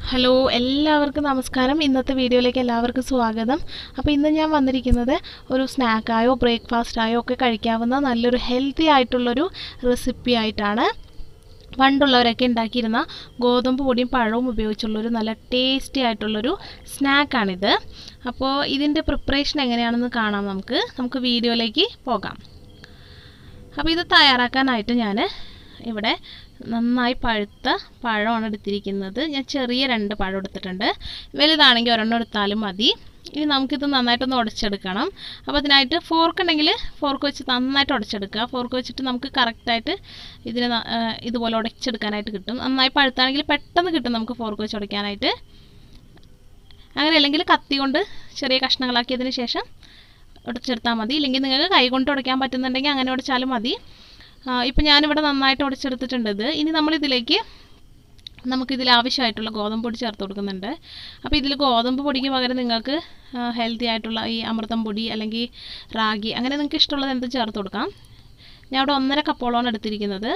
hello എല്ലാവർക്കും നമസ്കാരം ഇന്നത്തെ വീഡിയോയിലേക്ക് എല്ലാവർക്കും സ്വാഗതം അപ്പോൾ ഇന്ന് ഞാൻ വന്നിരിക്കുന്നത് ഒരു സ്നാക്കായോ ബ്രേക്ക്ഫാസ്റ്റായോ ഒക്കെ കഴിക്കാവുന്ന നല്ലൊരു ഹെൽത്തി ആയിട്ടുള്ളൊരു റെസിപ്പി ആയിട്ടാണ് പണ്ടുള്ളവരൊക്കെ ഉണ്ടാക്കിയിരുന്ന ഗോതമ്പ് പൊടിയും പഴവും ഉപയോഗിച്ചുള്ളൊരു നല്ല ടേസ്റ്റി ആയിട്ടുള്ളൊരു സ്നാക്കാണിത് അപ്പോൾ ഇതിൻ്റെ പ്രിപ്പറേഷൻ എങ്ങനെയാണെന്ന് കാണാം നമുക്ക് നമുക്ക് വീഡിയോയിലേക്ക് പോകാം അപ്പോൾ ഇത് തയ്യാറാക്കാനായിട്ട് ഞാൻ ഇവിടെ നന്നായി പഴുത്ത പഴമാണ് എടുത്തിരിക്കുന്നത് ഞാൻ ചെറിയ രണ്ട് പഴം എടുത്തിട്ടുണ്ട് വലുതാണെങ്കിൽ ഒരെണ്ണം എടുത്താലും മതി ഇനി നമുക്കിത് നന്നായിട്ടൊന്ന് ഉടച്ചെടുക്കണം അപ്പോൾ അതിനായിട്ട് ഫോർക്ക് ഉണ്ടെങ്കിൽ ഫോർക്ക് വെച്ച് നന്നായിട്ട് ഉടച്ചെടുക്കുക ഫോർക്ക് വെച്ചിട്ട് നമുക്ക് കറക്റ്റായിട്ട് ഇതിനെ ന- ആ, ഇതുപോലെ ഉടച്ചെടുക്കാനായിട്ട് കിട്ടും നന്നായി പഴുത്താണെങ്കിൽ പെട്ടെന്ന് കിട്ടും നമുക്ക് ഫോർക്ക് വെച്ച് ഉടയ്ക്കാനായിട്ട് അങ്ങനെ അല്ലെങ്കിൽ കത്തി കൊണ്ട് ചെറിയ കഷ്ണങ്ങളാക്കിയതിന് ശേഷം ഉടച്ചെടുത്താൽ മതി ഇല്ലെങ്കിൽ നിങ്ങൾക്ക് കൈ കൊണ്ട് ഉടയ്ക്കാൻ പറ്റുന്നുണ്ടെങ്കിൽ അങ്ങനെ ഉടച്ചാലും മതി ഇപ്പം ഞാനിവിടെ നന്നായിട്ട് ഉടച്ചെടുത്തിട്ടുണ്ട് ഇത് ഇനി നമ്മളിതിലേക്ക് നമുക്കിതിൽ ആവശ്യമായിട്ടുള്ള ഗോതമ്പ് പൊടി ചേർത്ത് കൊടുക്കുന്നുണ്ട് അപ്പോൾ ഇതിൽ ഗോതമ്പ് പൊടിക്ക് പകരം നിങ്ങൾക്ക് ഹെൽത്തി ആയിട്ടുള്ള ഈ അമൃതം പൊടി അല്ലെങ്കിൽ റാഗി അങ്ങനെ നിങ്ങൾക്ക് ഇഷ്ടമുള്ളത് എന്തും ചേർത്ത് കൊടുക്കാം ഞാൻ ഇവിടെ ഒന്നര കപ്പോളമാണ് എടുത്തിരിക്കുന്നത്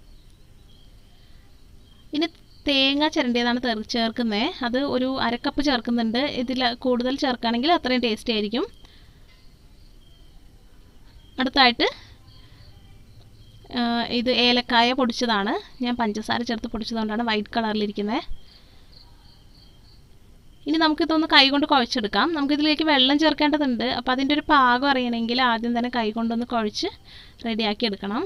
ഇനി തേങ്ങ ചിരണ്ടിയതാണ് തേർ- ചേർക്കുന്നത് അത് ഒരു അരക്കപ്പ് ചേർക്കുന്നുണ്ട് ഇതിൽ കൂടുതൽ ചേർക്കുകയാണെങ്കിൽ അത്രയും ടേസ്റ്റി ആയിരിക്കും അടുത്തായിട്ട് ആ, ഇത് ഏലക്കായ പൊടിച്ചതാണ് ഞാൻ പഞ്ചസാര ചേർത്ത് പൊടിച്ചതുകൊണ്ടാണ് വൈറ്റ് കളറിലിരിക്കുന്നത് ഇനി നമുക്കിതൊന്ന് കൈ കൊണ്ട് കുഴച്ചെടുക്കാം നമുക്കിതിലേക്ക് വെള്ളം ചേർക്കേണ്ടതുണ്ട് അപ്പോൾ അതിൻ്റെ ഒരു പാകം അറിയണമെങ്കിൽ ആദ്യം തന്നെ കൈ കൊണ്ടൊന്ന് കുഴച്ച് റെഡിയാക്കി എടുക്കണം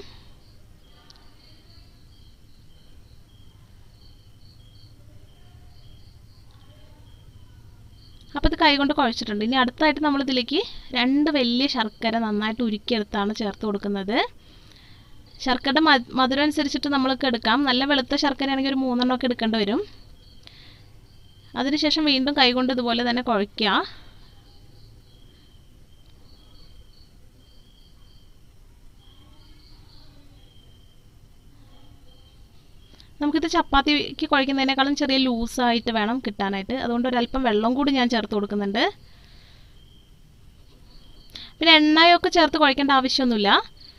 അപ്പോൾ ഇത് കൈ കൊണ്ട് കുഴച്ചിട്ടുണ്ട് ഇനി അടുത്തായിട്ട് നമ്മളിതിലേക്ക് രണ്ട് വലിയ ശർക്കര നന്നായിട്ട് ഉരുക്കിയെടുത്താണ് ചേർത്ത് കൊടുക്കുന്നത് ശർക്കരയുടെ മ മധുരം അനുസരിച്ചിട്ട് നമ്മൾക്ക് എടുക്കാം നല്ല വെളുത്ത ശർക്കരയാണെങ്കിൽ ഒരു മൂന്നെണ്ണം ഒക്കെ എടുക്കേണ്ടി വരും അതിനുശേഷം വീണ്ടും കൈകൊണ്ട് ഇതുപോലെ തന്നെ കുഴയ്ക്കുക നമുക്കിത് ചപ്പാത്തിക്ക് കുഴയ്ക്കുന്നതിനേക്കാളും ചെറിയ ലൂസായിട്ട് വേണം കിട്ടാനായിട്ട് അതുകൊണ്ട് ഒരല്പം വെള്ളം കൂടി ഞാൻ ചേർത്ത് കൊടുക്കുന്നുണ്ട് പിന്നെ എണ്ണയൊക്കെ ചേർത്ത് കുഴക്കേണ്ട ആവശ്യമൊന്നുമില്ല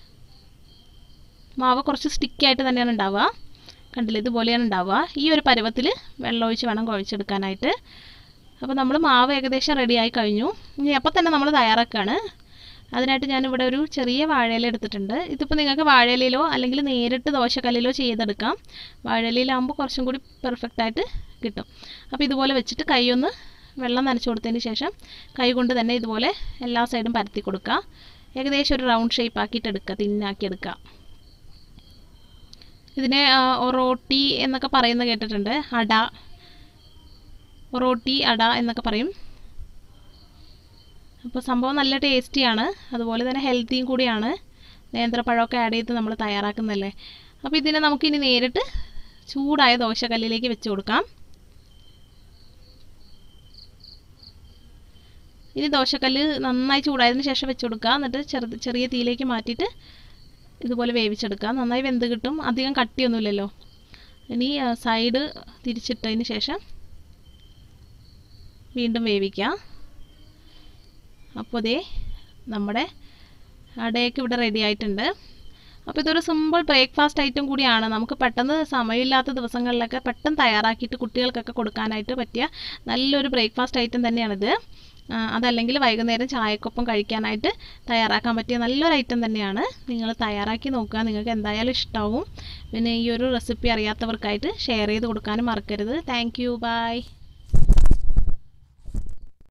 മാവ് കുറച്ച് സ്റ്റിക്കി ആയിട്ട് തന്നെയാണ് ഉണ്ടാവുക കണ്ടില്ലേ ഇതുപോലെയാണ് ഉണ്ടാവുക ഈ ഒരു പരുവത്തിൽ വെള്ളമൊഴിച്ച് വേണം കുഴച്ചെടുക്കാനായിട്ട് അപ്പോൾ നമ്മൾ മാവ് ഏകദേശം റെഡിയായി കഴിഞ്ഞു ഇനി അപ്പോൾ തന്നെ നമ്മൾ തയ്യാറാക്കുകയാണ് അതിനായിട്ട് ഞാനിവിടെ ഒരു ചെറിയ വാഴയില എടുത്തിട്ടുണ്ട് ഇതിപ്പോൾ നിങ്ങൾക്ക് വാഴയിലയിലോ അല്ലെങ്കിൽ നേരിട്ട് ദോശക്കല്ലിലോ ചെയ്തെടുക്കാം വാഴയിലയിലാകുമ്പോൾ കുറച്ചും കൂടി പെർഫെക്റ്റ് ആയിട്ട് കിട്ടും അപ്പോൾ ഇതുപോലെ വെച്ചിട്ട് കൈ ഒന്ന് വെള്ളം നനച്ച് കൊടുത്തതിന് ശേഷം കൈ കൊണ്ട് തന്നെ ഇതുപോലെ എല്ലാ സൈഡും പരത്തി കൊടുക്കുക ഏകദേശം ഒരു റൗണ്ട് ഷേപ്പ് ആക്കിയിട്ട് എടുക്കുക തിന്നാക്കി എടുക്കുക ഇതിനെ ആ, ഒറോട്ടി എന്നൊക്കെ പറയുന്നത് കേട്ടിട്ടുണ്ട് അട ഒറോട്ടി അട എന്നൊക്കെ പറയും അപ്പോൾ സംഭവം നല്ല ടേസ്റ്റിയാണ് അതുപോലെ തന്നെ ഹെൽത്തിയും കൂടിയാണ് നേന്ത്രപ്പഴമൊക്കെ ആഡ് ചെയ്ത് നമ്മൾ തയ്യാറാക്കുന്നതല്ലേ അപ്പോൾ ഇതിനെ നമുക്കിനി നേരിട്ട് ചൂടായ ദോശക്കല്ലിലേക്ക് വെച്ച് കൊടുക്കാം ഇനി ദോശക്കല്ല് നന്നായി ചൂടായതിന് ശേഷം വെച്ച് കൊടുക്കുക എന്നിട്ട് ചെറു ചെറിയ തീയിലേക്ക് മാറ്റിയിട്ട് ഇതുപോലെ വേവിച്ചെടുക്കുക നന്നായി വെന്ത് കിട്ടും അധികം കട്ടിയൊന്നുമില്ലല്ലോ ഇനി ആ, സൈഡ് തിരിച്ചിട്ടതിന് ശേഷം വീണ്ടും വേവിക്കുക അപ്പോൾ ദേ നമ്മുടെ അടയൊക്കെ ഇവിടെ റെഡി ആയിട്ടുണ്ട് അപ്പോൾ ഇതൊരു സിമ്പിൾ ബ്രേക്ക്ഫാസ്റ്റ് ഐറ്റം കൂടിയാണ് നമുക്ക് പെട്ടെന്ന് സമയമില്ലാത്ത ദിവസങ്ങളിലൊക്കെ പെട്ടെന്ന് തയ്യാറാക്കിയിട്ട് കുട്ടികൾക്കൊക്കെ കൊടുക്കാനായിട്ട് പറ്റിയ നല്ലൊരു ബ്രേക്ക്ഫാസ്റ്റ് ഐറ്റം തന്നെയാണിത് ആ, അതല്ലെങ്കിൽ വൈകുന്നേരം ചായക്കൊപ്പം കഴിക്കാനായിട്ട് തയ്യാറാക്കാൻ പറ്റിയ നല്ലൊരു ഐറ്റം തന്നെയാണ് നിങ്ങൾ തയ്യാറാക്കി നോക്കുക നിങ്ങൾക്ക് എന്തായാലും ഇഷ്ടമാവും പിന്നെ ഈ ഒരു റെസിപ്പി അറിയാത്തവർക്കായിട്ട് ഷെയർ ചെയ്ത് കൊടുക്കാനും മറക്കരുത് താങ്ക് യു ബൈ